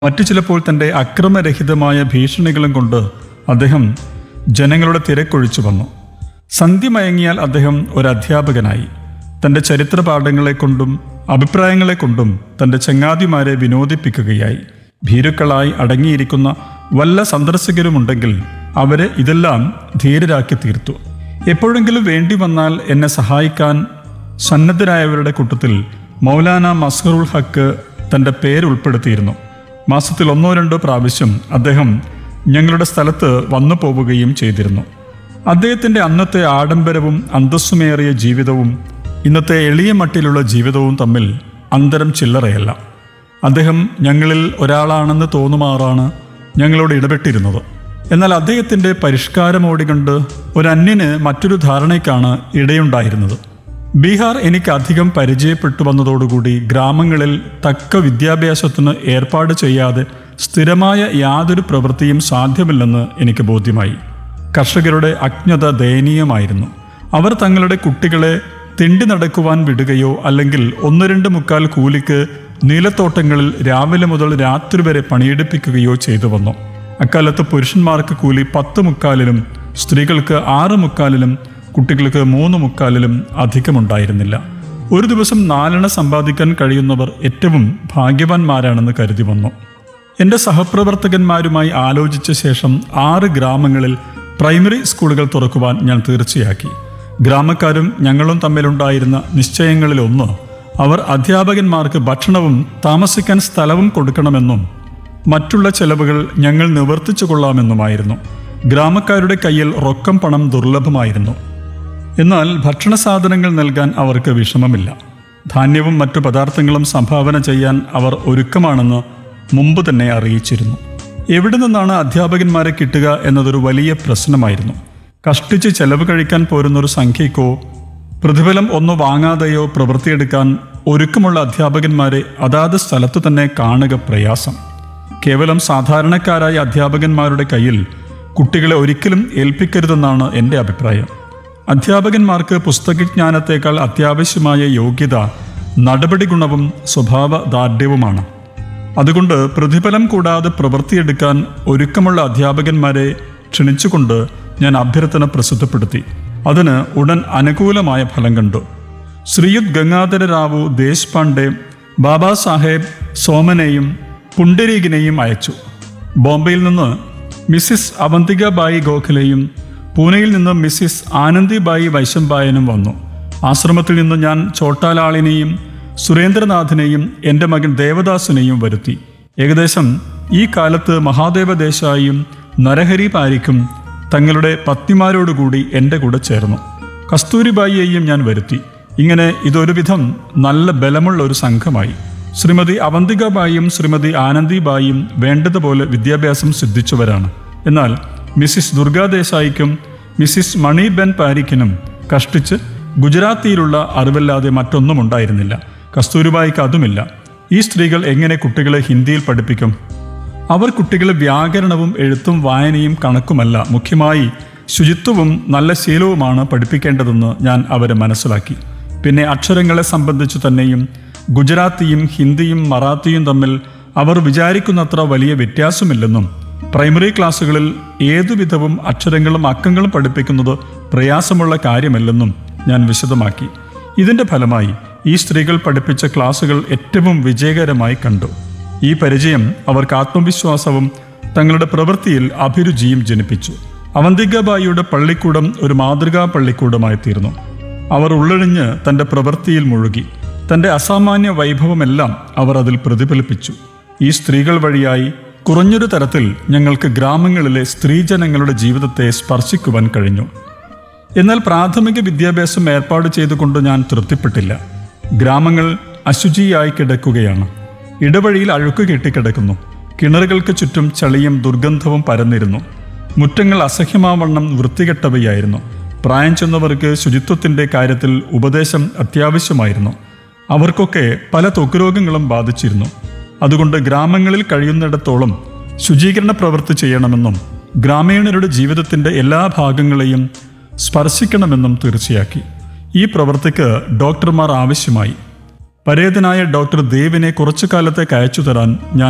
മറ്റു ചിലപ്പോൾ തൻ്റെ അക്രമരഹിതമായ ഭീഷണികളും കൊണ്ട് അദ്ദേഹം ജനങ്ങളുടെ തിരക്കൊഴിച്ചു വന്നു സന്ധ്യ മയങ്ങിയാൽ അദ്ദേഹം ഒരു അധ്യാപകനായി തൻ്റെ ചരിത്ര പാഠങ്ങളെ കൊണ്ടും അഭിപ്രായങ്ങളെ കൊണ്ടും തൻ്റെ ചങ്ങാതിമാരെ വിനോദിപ്പിക്കുകയായി ഭീരുക്കളായി അടങ്ങിയിരിക്കുന്ന വല്ല സന്ദർശകരുമുണ്ടെങ്കിൽ അവരെ ഇതെല്ലാം ധീരരാക്കി തീർത്തു എപ്പോഴെങ്കിലും വേണ്ടി വന്നാൽ എന്നെ സഹായിക്കാൻ സന്നദ്ധരായവരുടെ കൂട്ടത്തിൽ മൗലാന മസ്ഹറുൽ ഹക്ക് തൻ്റെ പേരുൾപ്പെടുത്തിയിരുന്നു മാസത്തിൽ ഒന്നോ രണ്ടോ പ്രാവശ്യം അദ്ദേഹം ഞങ്ങളുടെ സ്ഥലത്ത് വന്നു പോവുകയും ചെയ്തിരുന്നു അദ്ദേഹത്തിൻ്റെ അന്നത്തെ ആഡംബരവും അന്തസ്സുമേറിയ ജീവിതവും ഇന്നത്തെ എളിയ മട്ടിലുള്ള ജീവിതവും തമ്മിൽ അന്തരം ചില്ലറയല്ല അദ്ദേഹം ഞങ്ങളിൽ ഒരാളാണെന്ന് തോന്നുമാറാണ് ഞങ്ങളോട് ഇടപെട്ടിരുന്നത് എന്നാൽ അദ്ദേഹത്തിൻ്റെ പരിഷ്കാരമോടി കണ്ട് ഒരു അന്യന് മറ്റൊരു ധാരണയ്ക്കാണ് ഇടയുണ്ടായിരുന്നത് ബീഹാർ എനിക്ക് അധികം പരിചയപ്പെട്ടു വന്നതോടുകൂടി ഗ്രാമങ്ങളിൽ തക്ക വിദ്യാഭ്യാസത്തിന് ഏർപ്പാട് ചെയ്യാതെ സ്ഥിരമായ യാതൊരു പ്രവൃത്തിയും സാധ്യമല്ലെന്ന് എനിക്ക് ബോധ്യമായി കർഷകരുടെ അജ്ഞത ദയനീയമായിരുന്നു അവർ തങ്ങളുടെ കുട്ടികളെ തിണ്ടി നടക്കുവാൻ വിടുകയോ അല്ലെങ്കിൽ ഒന്ന് രണ്ട് മുക്കാൽ കൂലിക്ക് നീലത്തോട്ടങ്ങളിൽ രാവിലെ മുതൽ രാത്രി വരെ പണിയെടുപ്പിക്കുകയോ ചെയ്തു വന്നു അക്കാലത്ത് പുരുഷന്മാർക്ക് കൂലി പത്ത് മുക്കാലിലും സ്ത്രീകൾക്ക് ആറ് മുക്കാലിലും കുട്ടികൾക്ക് മൂന്ന് മുക്കാലിലും അധികമുണ്ടായിരുന്നില്ല ഒരു ദിവസം നാലെണ്ണ സമ്പാദിക്കാൻ കഴിയുന്നവർ ഏറ്റവും ഭാഗ്യവാന്മാരാണെന്ന് കരുതി വന്നു എൻ്റെ സഹപ്രവർത്തകന്മാരുമായി ആലോചിച്ച ശേഷം ആറ് ഗ്രാമങ്ങളിൽ പ്രൈമറി സ്കൂളുകൾ തുറക്കുവാൻ ഞാൻ തീർച്ചയാക്കി ഗ്രാമക്കാരും ഞങ്ങളും തമ്മിലുണ്ടായിരുന്ന നിശ്ചയങ്ങളിലൊന്ന് അവർ അധ്യാപകന്മാർക്ക് ഭക്ഷണവും താമസിക്കാൻ സ്ഥലവും കൊടുക്കണമെന്നും മറ്റുള്ള ചെലവുകൾ ഞങ്ങൾ നിവർത്തിച്ചു കൊള്ളാമെന്നുമായിരുന്നു ഗ്രാമക്കാരുടെ കയ്യിൽ റൊക്കം പണം ദുർലഭമായിരുന്നു എന്നാൽ ഭക്ഷണ സാധനങ്ങൾ നൽകാൻ അവർക്ക് വിഷമമില്ല ധാന്യവും മറ്റു പദാർത്ഥങ്ങളും സംഭാവന ചെയ്യാൻ അവർ ഒരുക്കമാണെന്ന് മുമ്പ് തന്നെ അറിയിച്ചിരുന്നു എവിടെ നിന്നാണ് അധ്യാപകന്മാരെ കിട്ടുക എന്നതൊരു വലിയ പ്രശ്നമായിരുന്നു കഷ്ടിച്ച് ചെലവ് കഴിക്കാൻ പോരുന്നൊരു സംഖ്യയ്ക്കോ പ്രതിഫലം ഒന്നു വാങ്ങാതെയോ പ്രവൃത്തിയെടുക്കാൻ ഒരുക്കമുള്ള അധ്യാപകന്മാരെ അതാത് സ്ഥലത്തു തന്നെ കാണുക പ്രയാസം കേവലം സാധാരണക്കാരായ അധ്യാപകന്മാരുടെ കയ്യിൽ കുട്ടികളെ ഒരിക്കലും ഏൽപ്പിക്കരുതെന്നാണ് എൻ്റെ അഭിപ്രായം അധ്യാപകന്മാർക്ക് പുസ്തകജ്ഞാനത്തേക്കാൾ അത്യാവശ്യമായ യോഗ്യത നടപടി ഗുണവും സ്വഭാവ ദാർഢ്യവുമാണ് അതുകൊണ്ട് പ്രതിഫലം കൂടാതെ പ്രവൃത്തിയെടുക്കാൻ ഒരുക്കമുള്ള അധ്യാപകന്മാരെ ക്ഷണിച്ചുകൊണ്ട് ഞാൻ അഭ്യർത്ഥന പ്രസിദ്ധപ്പെടുത്തി അതിന് ഉടൻ അനുകൂലമായ ഫലം കണ്ടു ശ്രീയുത് ഗംഗാധര റാവു ദേശ്പാണ്ഡെ ബാബാ സാഹേബ് സോമനെയും പുണ്ടരീകിനെയും അയച്ചു ബോംബെയിൽ നിന്ന് മിസ്സിസ് അവന്തികാബായി ഗോഖലെയും പൂനെയിൽ നിന്ന് മിസ്സിസ് ആനന്ദിബായി വൈശംബായനും വന്നു ആശ്രമത്തിൽ നിന്ന് ഞാൻ ചോട്ടാലാളിനെയും സുരേന്ദ്രനാഥിനെയും എൻ്റെ മകൻ ദേവദാസിനെയും വരുത്തി ഏകദേശം ഈ കാലത്ത് മഹാദേവ ദേശായിയും നരഹരി പാരിക്കും തങ്ങളുടെ പത്നിമാരോടുകൂടി എൻ്റെ കൂടെ ചേർന്നു കസ്തൂരിബായിയെയും ഞാൻ വരുത്തി ഇങ്ങനെ ഇതൊരുവിധം നല്ല ബലമുള്ള ഒരു സംഘമായി ശ്രീമതി അവന്തികാബായിയും ശ്രീമതി ആനന്ദിബായിയും വേണ്ടതുപോലെ വിദ്യാഭ്യാസം സിദ്ധിച്ചവരാണ് എന്നാൽ മിസ്സിസ് ദുർഗാദേശായിക്കും മിസ്സിസ് മണി ബെൻ പാരിക്കിനും കഷ്ടിച്ച് ഗുജറാത്തിയിലുള്ള അറിവല്ലാതെ മറ്റൊന്നും ഉണ്ടായിരുന്നില്ല കസ്തൂരിബായിക്ക് അതുമില്ല ഈ സ്ത്രീകൾ എങ്ങനെ കുട്ടികളെ ഹിന്ദിയിൽ പഠിപ്പിക്കും അവർ കുട്ടികളെ വ്യാകരണവും എഴുത്തും വായനയും കണക്കുമല്ല മുഖ്യമായി ശുചിത്വവും നല്ല ശീലവുമാണ് പഠിപ്പിക്കേണ്ടതെന്ന് ഞാൻ അവരെ മനസ്സിലാക്കി പിന്നെ അക്ഷരങ്ങളെ സംബന്ധിച്ചു തന്നെയും ഗുജറാത്തിയും ഹിന്ദിയും മറാത്തിയും തമ്മിൽ അവർ വിചാരിക്കുന്നത്ര വലിയ വ്യത്യാസമില്ലെന്നും പ്രൈമറി ക്ലാസ്സുകളിൽ ഏതുവിധവും അക്ഷരങ്ങളും അക്കങ്ങളും പഠിപ്പിക്കുന്നത് പ്രയാസമുള്ള കാര്യമല്ലെന്നും ഞാൻ വിശദമാക്കി ഇതിന്റെ ഫലമായി ഈ സ്ത്രീകൾ പഠിപ്പിച്ച ക്ലാസ്സുകൾ ഏറ്റവും വിജയകരമായി കണ്ടു ഈ പരിചയം അവർക്ക് ആത്മവിശ്വാസവും തങ്ങളുടെ പ്രവൃത്തിയിൽ അഭിരുചിയും ജനിപ്പിച്ചു അവന്തികാബായിയുടെ പള്ളിക്കൂടം ഒരു മാതൃകാ പള്ളിക്കൂടമായി തീർന്നു അവർ ഉള്ളഴിഞ്ഞ് തന്റെ പ്രവൃത്തിയിൽ മുഴുകി തന്റെ അസാമാന്യ വൈഭവമെല്ലാം അവർ അതിൽ പ്രതിഫലിപ്പിച്ചു ഈ സ്ത്രീകൾ വഴിയായി കുറഞ്ഞൊരു തരത്തിൽ ഞങ്ങൾക്ക് ഗ്രാമങ്ങളിലെ സ്ത്രീജനങ്ങളുടെ ജീവിതത്തെ സ്പർശിക്കുവാൻ കഴിഞ്ഞു എന്നാൽ പ്രാഥമിക വിദ്യാഭ്യാസം ഏർപ്പാട് ചെയ്തുകൊണ്ട് ഞാൻ തൃപ്തിപ്പെട്ടില്ല ഗ്രാമങ്ങൾ അശുചിയായി കിടക്കുകയാണ് ഇടവഴിയിൽ അഴുക്ക് കെട്ടിക്കിടക്കുന്നു കിണറുകൾക്ക് ചുറ്റും ചളിയും ദുർഗന്ധവും പരന്നിരുന്നു മുറ്റങ്ങൾ അസഹ്യമാവണ്ണം വൃത്തികെട്ടവയായിരുന്നു പ്രായം ചെന്നവർക്ക് ശുചിത്വത്തിന്റെ കാര്യത്തിൽ ഉപദേശം അത്യാവശ്യമായിരുന്നു അവർക്കൊക്കെ പല ത്വക്കുരോഗങ്ങളും ബാധിച്ചിരുന്നു അതുകൊണ്ട് ഗ്രാമങ്ങളിൽ കഴിയുന്നിടത്തോളം ശുചീകരണ പ്രവൃത്തി ചെയ്യണമെന്നും ഗ്രാമീണരുടെ ജീവിതത്തിന്റെ എല്ലാ ഭാഗങ്ങളെയും സ്പർശിക്കണമെന്നും തീർച്ചയാക്കി ഈ പ്രവൃത്തിക്ക് ഡോക്ടർമാർ ആവശ്യമായി പരേതനായ ഡോക്ടർ ദേവിനെ കുറച്ചു കാലത്തേക്ക് അയച്ചു തരാൻ ഞാൻ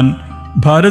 ഭാരത